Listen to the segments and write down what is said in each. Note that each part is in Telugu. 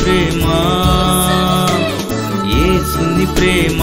ప్రేమ ఏసుని ప్రేమ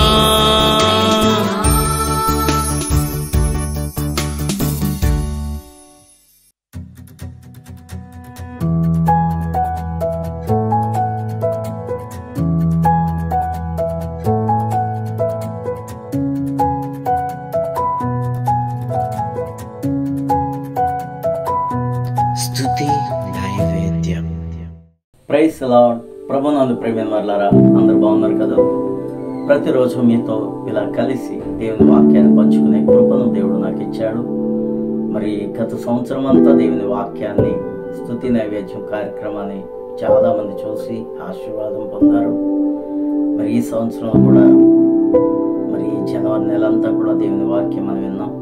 స్తుతి నైవేద్యం ప్రైస్ లార్డ్ ప్రభునందు ప్రేమైన వాళ్ళారా అందరు బాగున్నారు కదా ప్రతిరోజు మీతో ఇలా కలిసి దేవుని వాక్యాన్ని పంచుకునే కృపను దేవుడు నాకు ఇచ్చాడు మరి గత సంవత్సరం అంతా దేవుని వాక్యాన్ని స్తుతి నైవేద్యం కార్యక్రమాన్ని చాలా మంది చూసి ఆశీర్వాదం పొందారు మరి ఈ సంవత్సరం కూడా మరి ఈ జనవరి నెలంతా కూడా దేవుని వాక్యం మనం విన్నాం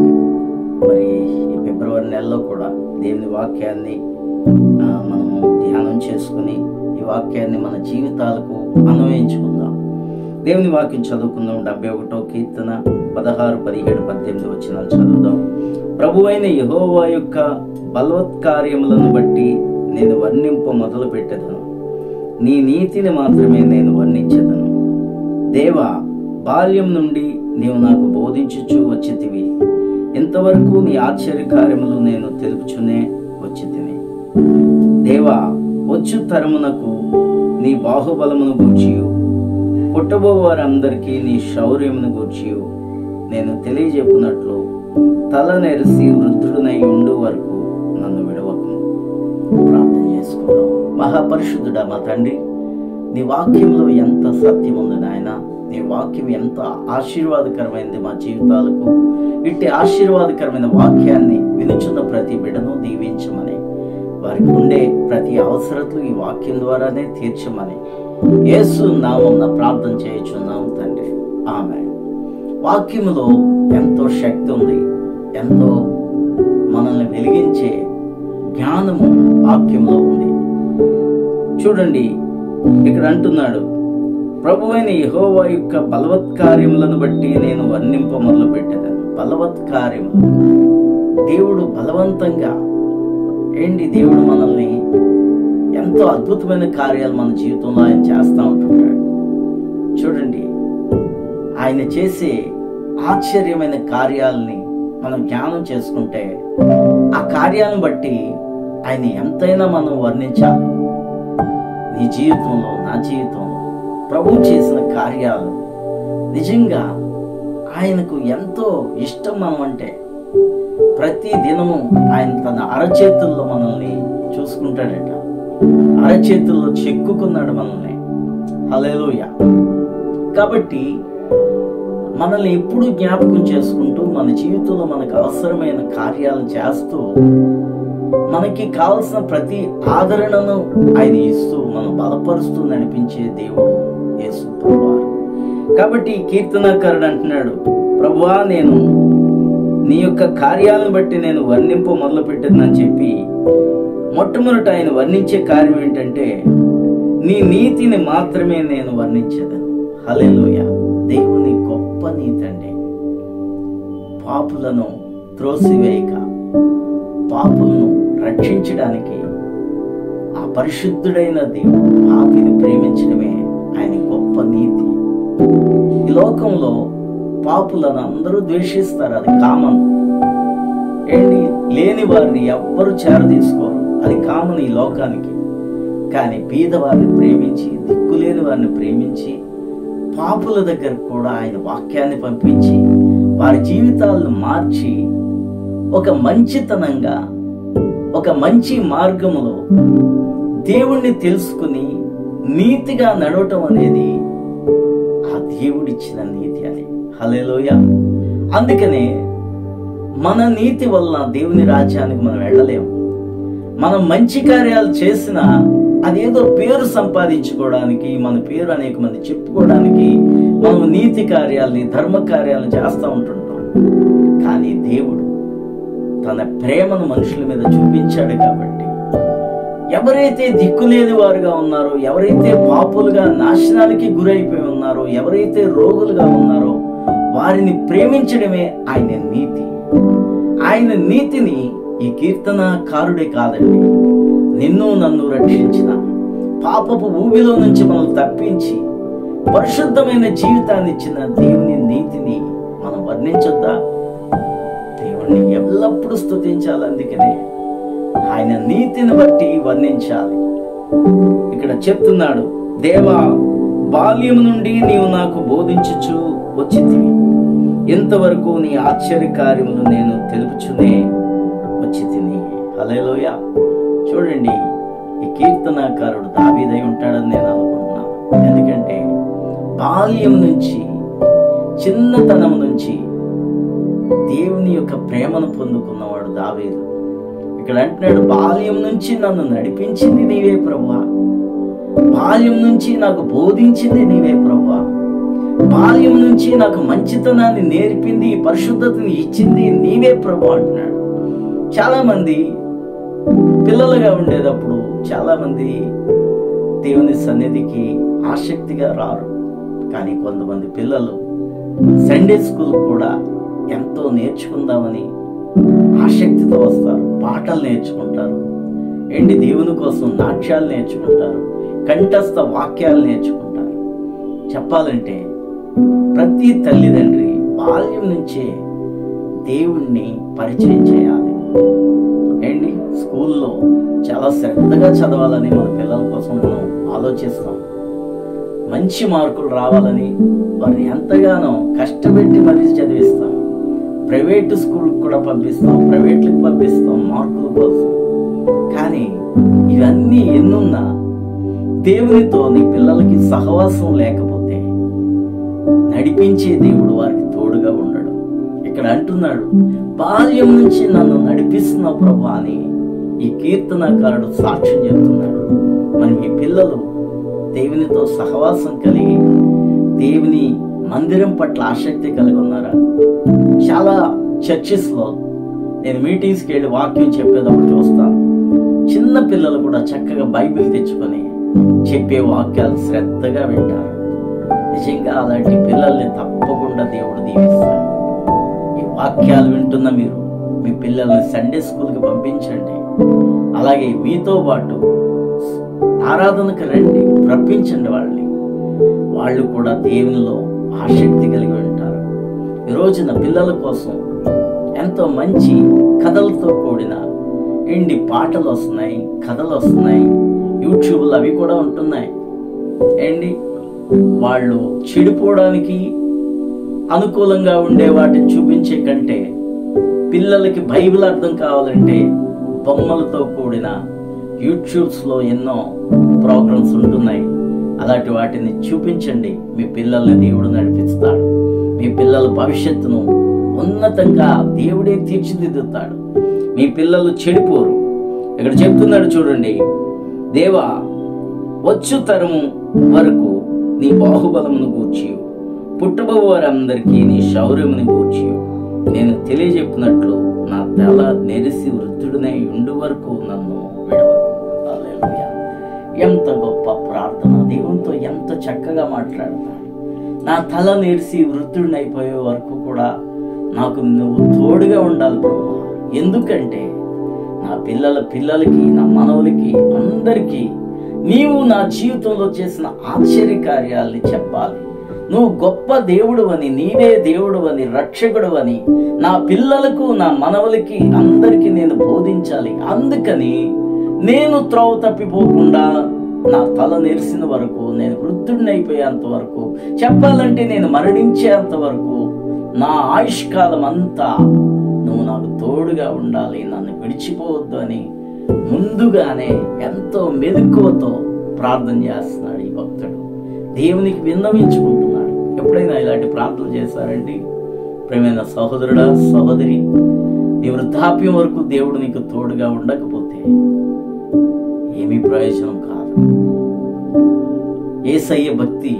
మరి ఈ ఫిబ్రవరి నెలలో కూడా దేవుని వాక్యాన్ని ఆ, మనము ధ్యానం చేసుకుని ఈ వాక్యాన్ని మన జీవితాలకు అన్వయించుకుందాం దేవుని వాక్యం చదువుకుందాం డెబ్బై ఒకటో కీర్తన పదహారు పదిహేడు పద్దెనిమిది వచ్చిన చదువుదాం ప్రభు అయిన యహోవా యొక్క బలవత్కార్యములను బట్టి నేను వర్ణింప మొదలు పెట్టేదను నీ నీతిని మాత్రమే నేను వర్ణించేదను దేవా బాల్యం నుండి నీవు నాకు బోధించుచు వచ్చితివి ఇంతవరకు నీ ఆశ్చర్య కార్యములు నేను తెలుపుచునే వచ్చి తిని దేవా వచ్చు తరమునకు నీ బాహుబలమును గూర్చియు పుట్టబో వారందరికీ నీ శౌర్యమును గూర్చియు నేను తెలియజెప్పునట్లు తల నెరిసి వృద్ధుడునై ఉండు వరకు నన్ను విడవకు ప్రార్థన చేసుకుందాం మహాపరిశుద్ధుడా మా తండ్రి నీ వాక్యంలో ఎంత సత్యం ఉంది నాయన నీ వాక్యం ఎంత ఆశీర్వాదకరమైనది మా జీవితాలకు ఇట్టి ఆశీర్వాదకరమైన వాక్యాన్ని వినుచున్న ప్రతి బిడ్డను దీవించమని వారికి ఉండే ప్రతి అవసరతలు ఈ వాక్యం ద్వారానే తీర్చమని యేసు నామం ప్రార్థన చేయుచున్నాం తండ్రి ఆమె వాక్యములో ఎంతో శక్తి ఉంది ఎంతో మనల్ని వెలిగించే జ్ఞానము వాక్యంలో ఉంది చూడండి ఇక్కడ అంటున్నాడు ప్రభువైన యెహోవా యొక్క బలవత్కార్యములను బట్టి నేను వర్ణింప మొదలు పెట్టేదాను బలవత్కార్యములు దేవుడు బలవంతంగా ఏంటి దేవుడు మనల్ని ఎంతో అద్భుతమైన కార్యాలు మన జీవితంలో ఆయన చేస్తూ ఉంటుంటాడు చూడండి ఆయన చేసే ఆశ్చర్యమైన కార్యాలని మనం జ్ఞానం చేసుకుంటే ఆ కార్యాలను బట్టి ఆయన ఎంతైనా మనం వర్ణించాలి నీ జీవితంలో నా జీవితంలో ప్రభు చేసిన కార్యాలు నిజంగా ఆయనకు ఎంతో ఇష్టం మనం అంటే ప్రతి దినము ఆయన తన అరచేతుల్లో మనల్ని చూసుకుంటాడట అరచేతుల్లో చెక్కుకున్నాడు మనల్ని హలేలుయ కాబట్టి మనల్ని ఎప్పుడు జ్ఞాపకం చేసుకుంటూ మన జీవితంలో మనకు అవసరమైన కార్యాలు చేస్తూ మనకి కావలసిన ప్రతి ఆదరణను ఆయన ఇస్తూ మనం బలపరుస్తూ నడిపించే దేవుడు యేసు ప్రభువారు కాబట్టి ఈ కీర్తనాకారుడు అంటున్నాడు ప్రభువా నేను నీ యొక్క కార్యాలను బట్టి నేను వర్ణింపు మొదలు పెట్టిందని చెప్పి మొట్టమొదట ఆయన వర్ణించే కార్యం ఏంటంటే నీ నీతిని మాత్రమే నేను వర్ణించేదను హల్లెలూయ దేవుని గొప్ప నీతి అండి పాపులను త్రోసివేయక పాపులను రక్షించడానికి ఆ పరిశుద్ధుడైన దేవుడు పాపిని ప్రేమించడమే ఆయన గొప్ప నీతి ఈ లోకంలో పాపులను అందరూ ద్వేషిస్తారు అది కామన్ ఏంటి లేని వారిని ఎవ్వరు చేరదీసుకోరు అది కామన్ ఈ లోకానికి కానీ బీద వారిని ప్రేమించి దిక్కులేని వారిని ప్రేమించి పాపుల దగ్గర కూడా ఆయన వాక్యాన్ని పంపించి వారి జీవితాలను మార్చి ఒక మంచితనంగా ఒక మంచి మార్గములో దేవుణ్ణి తెలుసుకుని నీతిగా నడవటం అనేది ఆ దేవుడిచ్చిన నీతి అని హలేలోయ అందుకనే మన నీతి వల్ల దేవుని రాజ్యానికి మనం వెళ్ళలేము మనం మంచి కార్యాలు చేసినా అదేదో పేరు సంపాదించుకోవడానికి మన పేరు అనేక మంది చెప్పుకోవడానికి మనం నీతి కార్యాలని ధర్మ కార్యాలను చేస్తూ ఉంటుంటాం కానీ దేవుడు తన ప్రేమను మనుషుల మీద చూపించాడు కాబట్టి ఎవరైతే దిక్కులేని వారుగా ఉన్నారో ఎవరైతే పాపులుగా నాశనానికి గురైపోయి ఉన్నారో ఎవరైతే రోగులుగా ఉన్నారో వారిని ప్రేమించడమే ఆయన నీతి ఆయన నీతిని ఈ కీర్తనకారుడే కాదండి నిన్ను నన్ను రక్షించిన పాపపు ఊబిలో నుంచి మనల్ని తప్పించి పరిశుద్ధమైన జీవితాన్ని ఇచ్చిన దేవుని నీతిని మనం వర్ణించొద్దా దేవుణ్ణి ఎల్లప్పుడూ స్తుతించాలి అందుకనే ఆయన నీతిని బట్టి వర్ణించాలి ఇక్కడ చెప్తున్నాడు దేవా బాల్యం నుండి నీవు నాకు బోధించుచు వచ్చితివి ఇంతవరకు నీ ఆశ్చర్య కార్యములు నేను తెలుపుచునే వచ్చి తిని హలేలోయ చూడండి ఈ కీర్తనాకారుడు దావీదై ఉంటాడని నేను అనుకుంటున్నాను ఎందుకంటే బాల్యం నుంచి చిన్నతనం నుంచి దేవుని యొక్క ప్రేమను పొందుకున్నవాడు దావీదు ఇక్కడ అంటున్నాడు బాల్యం నుంచి నన్ను నడిపించింది నీవే ప్రభువా బాల్యం నుంచి నాకు బోధించింది నీవే ప్రభువా బాల్యం నుంచి నాకు మంచితనాన్ని నేర్పింది పరిశుద్ధతని ఇచ్చింది నీవే ప్రభు అంటున్నాడు చాలా మంది పిల్లలుగా ఉండేటప్పుడు చాలా మంది దేవుని సన్నిధికి ఆసక్తిగా రారు కానీ కొంతమంది పిల్లలు సండే స్కూల్ కూడా ఎంతో నేర్చుకుందామని ఆసక్తితో వస్తారు పాటలు నేర్చుకుంటారు ఏంటి దేవుని కోసం నాట్యాలు నేర్చుకుంటారు కంఠస్థ వాక్యాలు నేర్చుకుంటారు చెప్పాలంటే ప్రతి తల్లిదండ్రి బాల్యం నుంచే దేవుణ్ణి పరిచయం చేయాలి ఏంటి స్కూల్లో చాలా శ్రద్ధగా చదవాలని మన పిల్లల కోసం మనం ఆలోచిస్తాం మంచి మార్కులు రావాలని వారిని ఎంతగానో కష్టపెట్టి మరీ చదివిస్తాం ప్రైవేట్ స్కూల్కి కూడా పంపిస్తాం ప్రైవేట్లకు పంపిస్తాం మార్కుల కోసం కానీ ఇవన్నీ ఎన్నున్నా దేవునితో నీ పిల్లలకి సహవాసం లేకపోతే నడిపించే దేవుడు వారికి తోడుగా ఉండడు ఇక్కడ అంటున్నాడు బాల్యం నుంచి నన్ను నడిపిస్తున్న ప్రభు అని ఈ కీర్తనకారుడు సాక్ష్యం చెప్తున్నాడు మరి మీ పిల్లలు దేవునితో సహవాసం కలిగి దేవుని మందిరం పట్ల ఆసక్తి కలిగి ఉన్నారా చాలా చర్చెస్లో నేను మీటింగ్స్కి వెళ్ళి వాక్యం చెప్పేటప్పుడు చూస్తాను చిన్న పిల్లలు కూడా చక్కగా బైబిల్ తెచ్చుకొని చెప్పే వాక్యాలు శ్రద్ధగా వింటారు నిజంగా అలాంటి పిల్లల్ని తప్పకుండా దేవుడు దీవిస్తాడు ఈ వాక్యాలు వింటున్న మీరు మీ పిల్లల్ని సండే స్కూల్కి పంపించండి అలాగే మీతో పాటు ఆరాధనకు రండి రప్పించండి వాళ్ళని వాళ్ళు కూడా దేవునిలో ఆసక్తి కలిగి ఉంటారు ఈ రోజున పిల్లల కోసం ఎంతో మంచి కథలతో కూడిన ఎండి పాటలు వస్తున్నాయి కథలు వస్తున్నాయి యూట్యూబ్లో అవి కూడా ఉంటున్నాయి ఏంటి వాళ్ళు చెడిపోవడానికి అనుకూలంగా ఉండే వాటిని చూపించే కంటే పిల్లలకి బైబిల్ అర్థం కావాలంటే బొమ్మలతో కూడిన యూట్యూబ్స్లో ఎన్నో ప్రోగ్రామ్స్ ఉంటున్నాయి అలాంటి వాటిని చూపించండి మీ పిల్లల్ని దేవుడు నడిపిస్తాడు మీ పిల్లల భవిష్యత్తును ఉన్నతంగా దేవుడే తీర్చిదిద్దుతాడు మీ పిల్లలు చెడిపోరు ఇక్కడ చెప్తున్నాడు చూడండి దేవా వచ్చు తరము వరకు నీ బాహుబలమును గూర్చి పుట్టబో వారందరికీ నీ శౌర్యముని గూర్చి నేను తెలియజెప్పినట్లు నా తల నెరిసి వృద్ధుడినై ఉండు వరకు నన్ను విడవకు హల్లెలూయా. ఎంత గొప్ప ప్రార్థన దేవునితో ఎంత చక్కగా మాట్లాడతాడు నా తల నెరిసి వృద్ధుడినైపోయే వరకు కూడా నాకు నువ్వు తోడుగా ఉండాలి ప్రభు ఎందుకంటే నా పిల్లల పిల్లలకి నా మనవులకి అందరికీ నీవు నా జీవితంలో చేసిన ఆశ్చర్య కార్యాలని చెప్పాలి నువ్వు గొప్ప దేవుడు అని నీవే దేవుడు అని రక్షకుడు అని నా పిల్లలకు నా మనవలకి అందరికీ నేను బోధించాలి అందుకని నేను త్రోవ తప్పిపోకుండా నా తల నెరిసిన వరకు నేను వృద్ధుడిని అయిపోయేంత వరకు చెప్పాలంటే నేను మరణించేంత వరకు నా ఆయుష్కాలం అంతా నువ్వు నాకు తోడుగా ఉండాలి నన్ను విడిచిపోవద్దు అని ముందుగానే ఎంతో మెలకువతో ప్రార్థన చేస్తున్నాడు ఈ భక్తుడు దేవునికి విన్నవించుకుంటున్నాడు ఎప్పుడైనా ఇలాంటి ప్రార్థన చేశారండి ప్రేమైన సహోదరుడా సహోదరి నీ వృద్ధాప్యం వరకు దేవుడు నీకు తోడుగా ఉండకపోతే ఏమీ ప్రయోజనం కాదు ఏసయ్య భక్తి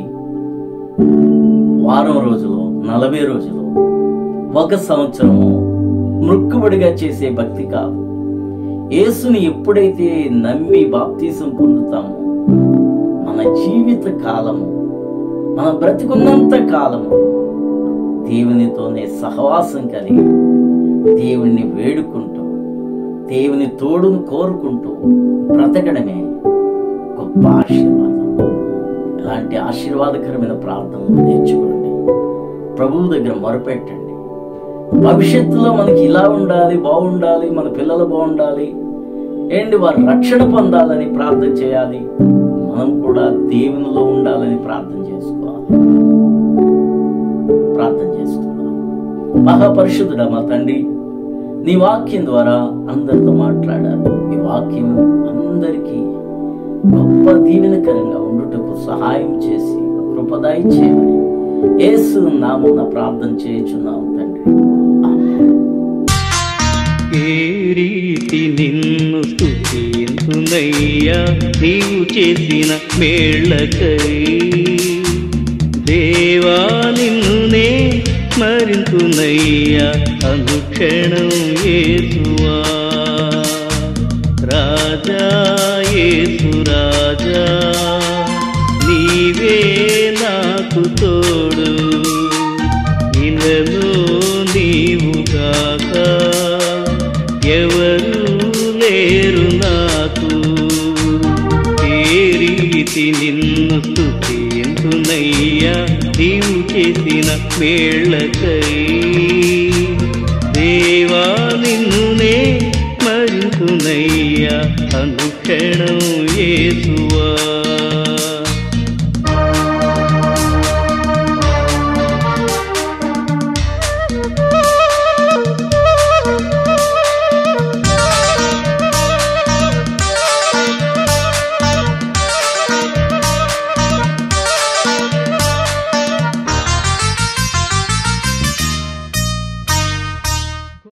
వారం రోజులు నలభై రోజులు ఒక సంవత్సరము మృక్కుబడిగా చేసే భక్తి కాదు యేసుని ఎప్పుడైతే నమ్మి బాప్తీసం పొందుతామో మన జీవిత కాలము మన బ్రతికున్నంత కాలము దేవునితోనే సహవాసం కలిగి దేవుణ్ణి వేడుకుంటూ దేవుని తోడును కోరుకుంటూ బ్రతకడమే గొప్ప గొప్ప ఆశీర్వాదం ఇలాంటి ఆశీర్వాదకరమైన ప్రార్థనలు నేర్చుకోండి ప్రభువు దగ్గర మొరపెట్టండి భవిష్యత్తులో మనకి ఇలా ఉండాలి బాగుండాలి మన పిల్లలు బాగుండాలి ఏంటి వారు రక్షణ పొందాలని ప్రార్థన చేయాలి మనం కూడా దేవునిలో ఉండాలని ప్రార్థన చేసుకోవాలి ప్రార్థన చేసుకుందాం మహాపరిశుద్ధుడా మా తండ్రి నీ వాక్యం ద్వారా అందరితో మాట్లాడారు ఈ వాక్యం అందరికీ గొప్ప దీవెనకరంగా ఉండుటకు సహాయం చేసి కృపదాయి చేయమని యేసు నామమున ప్రార్థన చేయుచున్నాము తండ్రి ఆమేన్. ఏ రీతి నిన్ను స్తుతింతునయ్యా నీవు చేసిన మేళ్ళకై దేవా నిన్నునే స్మరింతునయ్యా అనుక్షణం యేసువా రాజా యేసు రాజా నీవే నాకు తోడు ఇలలో నీవుగాక ఎవరు లేరు నాకు ఏ రీతి నిన్ను స్తుతింతునయ్యా నీవు చేసిన మేళ్ళకై దేవా నిన్నునే మరింతునయ్యా అనుక్షణం యేసు